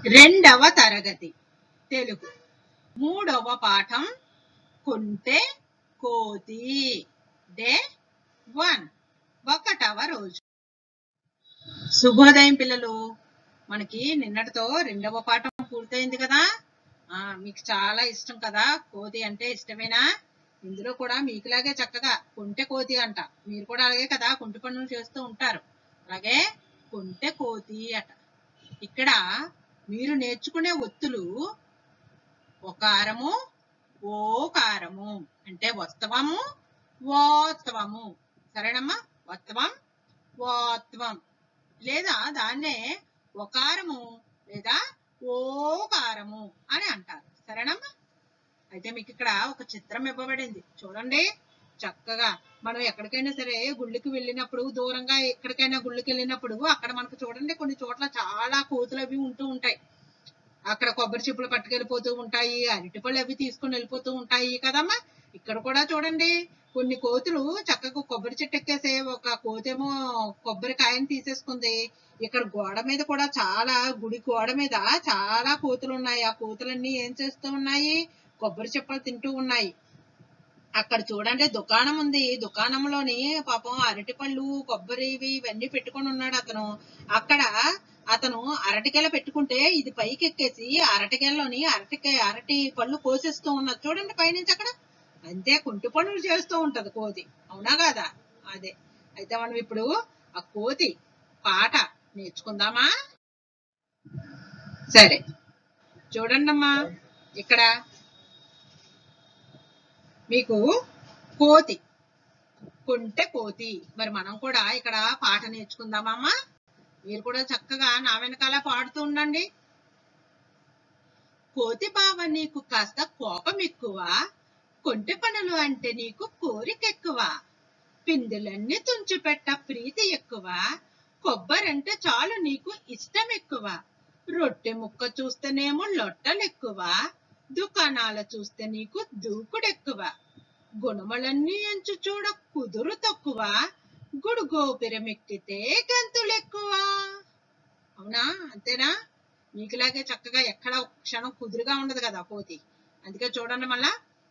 రెండవ తరగతి తెలుగు మూడవ పాఠం కుంటే కోతి డే వన్ ఒకటవ రోజు శుభోదయం పిల్లలు మనకి నిన్నటితో రెండవ పాఠం పూర్తయింది కదా ఆ మీకు చాలా ఇష్టం కదా కోతి అంటే ఇష్టమేనా ఇందులో కూడా మీకులాగే చక్కగా కుంటె కోతి అంట మీరు కూడా అలాగే కదా కుంటి పనులు చేస్తూ ఉంటారు అలాగే కుంటె కోతి అట ఇక్కడ మీరు నేర్చుకునే ఒత్తులు ఒకారము ఓకారము అంటే వస్తవము ఓత్వము సరేనమ్మా వత్వం ఓత్వం లేదా దాన్నే ఒకారము లేదా ఓకారము అని అంటారు సరేనమ్మా అయితే మీకు ఇక్కడ ఒక చిత్రం ఇవ్వబడింది చూడండి చక్కగా మనం ఎక్కడికైనా సరే గుళ్ళకి వెళ్ళినప్పుడు దూరంగా ఎక్కడికైనా గుళ్ళకి వెళ్ళినప్పుడు అక్కడ మనకు చూడండి కొన్ని చోట్ల చాలా కోతులు అవి ఉంటూ ఉంటాయి అక్కడ కొబ్బరి చెప్పులు పట్టుకెళ్ళిపోతూ ఉంటాయి అరటిపళ్ళు అవి తీసుకొని వెళ్ళిపోతూ ఉంటాయి కదమ్మా ఇక్కడ కూడా చూడండి కొన్ని కోతులు చక్కగా కొబ్బరి చెట్టు ఎక్కేసే ఒక కోతేమో కొబ్బరికాయని తీసేసుకుంది ఇక్కడ గోడ మీద కూడా చాలా గుడి గోడ మీద చాలా కోతులు ఉన్నాయి ఆ కోతులన్నీ ఏం చేస్తూ ఉన్నాయి కొబ్బరి చెప్పలు తింటూ ఉన్నాయి అక్కడ చూడండి దుకాణం ఉంది దుకాణంలోని పాపం అరటిపళ్ళు కొబ్బరి ఇవి ఇవన్నీ పెట్టుకొని ఉన్నాడు అతను అక్కడ అతను అరటికాయలు పెట్టుకుంటే ఇది పైకి ఎక్కేసి అరటికాయల్లోని అరటికాయ అరటి పళ్ళు కోసేస్తూ ఉన్నది చూడండి పైనుంచి అక్కడ అంతే కుంటి పనులు చేస్తూ ఉంటది కోతి అవునా కాదా అదే అయితే మనం ఇప్పుడు ఆ కోతి పాట నేర్చుకుందామా సరే చూడండి అమ్మా ఇక్కడ మీకు కోతి కుంటె కోతి మరి మనం కూడా ఇక్కడ పాట నేర్చుకుందామమ్మా మీరు కూడా చక్కగా నా వెనకాల పాడుతూ ఉండండి కోతి బావ నీకు కాస్త కోపం ఎక్కువ కొంటె పనులు అంటే నీకు కోరిక ఎక్కువ పిందులన్నీ తుంచిపెట్ట ప్రీతి ఎక్కువ కొబ్బరంటే చాలు నీకు ఇష్టం ఎక్కువ రొట్టె ముక్క చూస్తేనేమో లొట్టలెక్కువ దుకాణాల చూస్తే నీకు దూకుడెక్కువ గుణములన్నీ ఎంచు చూడ కుదురు తక్కువ గుడు గోపురమెక్కితే గంతులెక్కువ అవునా అంతేనా మీకులాగే చక్కగా ఎక్కడ ఒక క్షణం కుదురుగా ఉండదు కదా కోతి అందుకే చూడండి మళ్ళా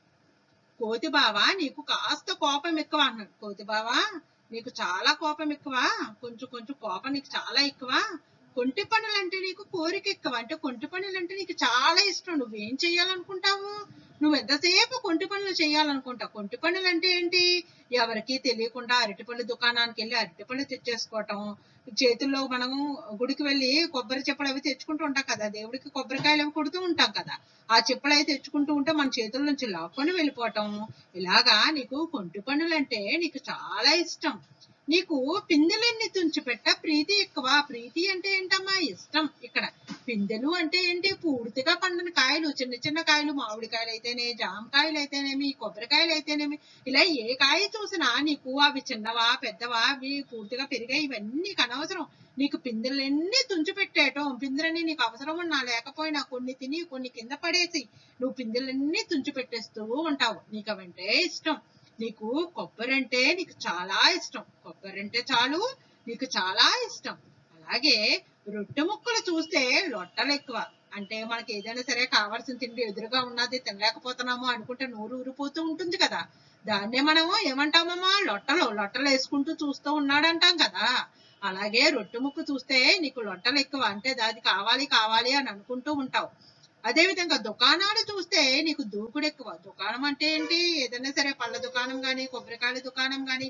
కోతి బావా నీకు కాస్త కోపం ఎక్కువ అన్నాడు కోతి బావా నీకు చాలా కోపం ఎక్కువ కొంచెం కొంచెం కోపం నీకు చాలా ఎక్కువ కొంటి పనులు అంటే నీకు కోరిక ఎక్కువ అంటే కొంటి పనులు అంటే నీకు చాలా ఇష్టం నువ్వేం చేయాలనుకుంటావు నువ్వు ఎంతసేపు కొంటి పనులు చేయాలనుకుంటావు కొంటి పనులు అంటే ఏంటి ఎవరికి తెలియకుండా అరటిపళ్ళు దుకాణానికి వెళ్ళి అరటిపళ్ళు తెచ్చేసుకోవటం చేతుల్లో మనం గుడికి వెళ్ళి కొబ్బరి చెప్పులు అవి తెచ్చుకుంటూ ఉంటాం కదా దేవుడికి కొబ్బరికాయలు అవి కొడుతూ ఉంటాం కదా ఆ చెప్పులు అవి తెచ్చుకుంటూ ఉంటే మన చేతుల నుంచి లాక్కొని వెళ్ళిపోవటం ఇలాగా నీకు కొంటి పనులు అంటే నీకు చాలా ఇష్టం నీకు పిందెలన్నీ తుంచిపెట్ట ప్రీతి ఎక్కువ ప్రీతి అంటే ఏంటమ్మా ఇష్టం ఇక్కడ పిందెలు అంటే ఏంటి పూర్తిగా పండిన కాయలు చిన్న చిన్న కాయలు మామిడికాయలు అయితేనే జామకాయలు అయితేనేమి కొబ్బరికాయలు అయితేనేమి ఇలా ఏ కాయ చూసినా నీకు అవి చిన్నవా పెద్దవా అవి పూర్తిగా పెరిగాయి ఇవన్నీ నీకు అనవసరం నీకు పిందెలన్నీ తుంచిపెట్టేయటం పిందెలన్నీ నీకు అవసరం ఉన్నా లేకపోయినా కొన్ని తిని కొన్ని కింద పడేసి నువ్వు పిందెలన్నీ తుంచిపెట్టేస్తూ ఉంటావు నీకు అవంటే ఇష్టం నీకు కొబ్బరి అంటే నీకు చాలా ఇష్టం కొబ్బరి అంటే చాలు నీకు చాలా ఇష్టం అలాగే రొట్టె ముక్కలు చూస్తే లొట్టలు ఎక్కువ అంటే మనకి ఏదైనా సరే కావాల్సిన తిండి ఎదురుగా ఉన్నది తినలేకపోతున్నాము అనుకుంటే నోరు ఊరిపోతూ ఉంటుంది కదా దాన్నే మనము ఏమంటామమ్మా లొట్టలు లొట్టలు వేసుకుంటూ చూస్తూ ఉన్నాడంటాం కదా అలాగే రొట్టె ముక్క చూస్తే నీకు లొట్టలు ఎక్కువ అంటే అది కావాలి కావాలి అని అనుకుంటూ ఉంటావు అదే విధంగా దుకాణాలు చూస్తే నీకు దూకుడు ఎక్కువ దుకాణం అంటే ఏంటి ఏదైనా సరే పళ్ళ దుకాణం గాని కొబ్బరికాయల దుకాణం గాని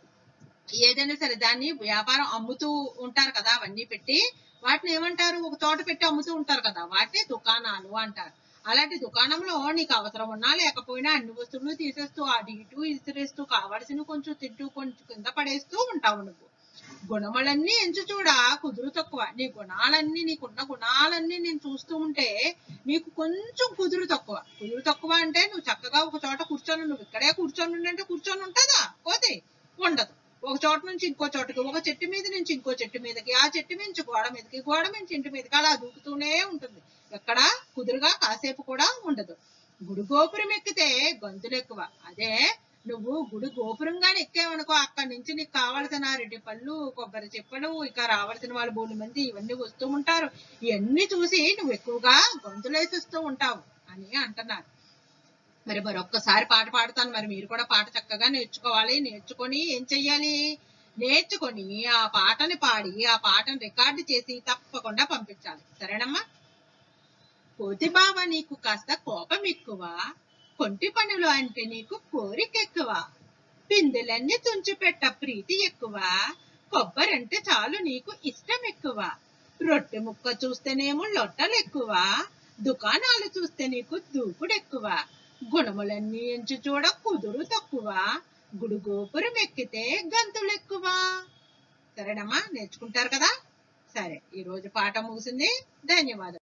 ఏదైనా సరే దాన్ని వ్యాపారం అమ్ముతూ ఉంటారు కదా అవన్నీ పెట్టి వాటిని ఏమంటారు ఒక చోట పెట్టి అమ్ముతూ ఉంటారు కదా వాటిని దుకాణాలు అంటారు అలాంటి దుకాణంలో నీకు అవసరం ఉన్నా లేకపోయినా అన్ని వస్తువులు తీసేస్తూ అటు ఇటు ఇసిరేస్తూ కావలసిన కొంచెం తింటూ కొంచెం కింద పడేస్తూ ఉంటావు నువ్వు గుణములన్నీ ఎంచు చూడ కుదురు తక్కువ నీ గుణాలన్నీ నీకున్న గుణాలన్నీ నేను చూస్తూ ఉంటే నీకు కొంచెం కుదురు తక్కువ కుదురు తక్కువ అంటే నువ్వు చక్కగా ఒక చోట కూర్చొని నువ్వు ఇక్కడే కూర్చొని ఉండంటే కూర్చొని ఉంటుందా కోతి ఉండదు ఒక చోట నుంచి ఇంకో చోటకి ఒక చెట్టు మీద నుంచి ఇంకో చెట్టు మీదకి ఆ చెట్టు నుంచి గోడ మీదకి గోడ నుంచి ఇంటి మీదకి అలా దూకుతూనే ఉంటుంది ఎక్కడ కుదురుగా కాసేపు కూడా ఉండదు గుడి గోపురం ఎక్కితే గంతులు ఎక్కువ అదే నువ్వు గుడి గోపురంగానే ఎక్కావనుకో అక్కడి నుంచి నీకు కావలసిన అరటి పళ్ళు కొబ్బరి చెప్పలు ఇక రావాల్సిన వాళ్ళు మూడు మంది ఇవన్నీ వస్తూ ఉంటారు ఇవన్నీ చూసి నువ్వు ఎక్కువగా గొంతులేసిస్తూ ఉంటావు అని అంటున్నారు మరి మరొక్కసారి పాట పాడతాను మరి మీరు కూడా పాట చక్కగా నేర్చుకోవాలి నేర్చుకొని ఏం చెయ్యాలి నేర్చుకొని ఆ పాటని పాడి ఆ పాటను రికార్డు చేసి తప్పకుండా పంపించాలి సరేనమ్మా కోతి బావ నీకు కాస్త కోపం ఎక్కువ కొంటి పనులు అంటే నీకు కోరిక ఎక్కువ పిందెలన్నీ తుంచిపెట్ట ప్రీతి ఎక్కువ కొబ్బరంటే చాలు నీకు ఇష్టం ఎక్కువ రొట్టె ముక్క చూస్తేనేమో లొట్టలు ఎక్కువ దుకాణాలు చూస్తే నీకు దూకుడు ఎక్కువ గుణములన్నీ ఎంచి చూడ కుదురు తక్కువ గుడి గోపురం ఎక్కితే గంతులు ఎక్కువ సరేనమ్మా నేర్చుకుంటారు కదా సరే ఈ రోజు పాట ముగిసింది ధన్యవాదాలు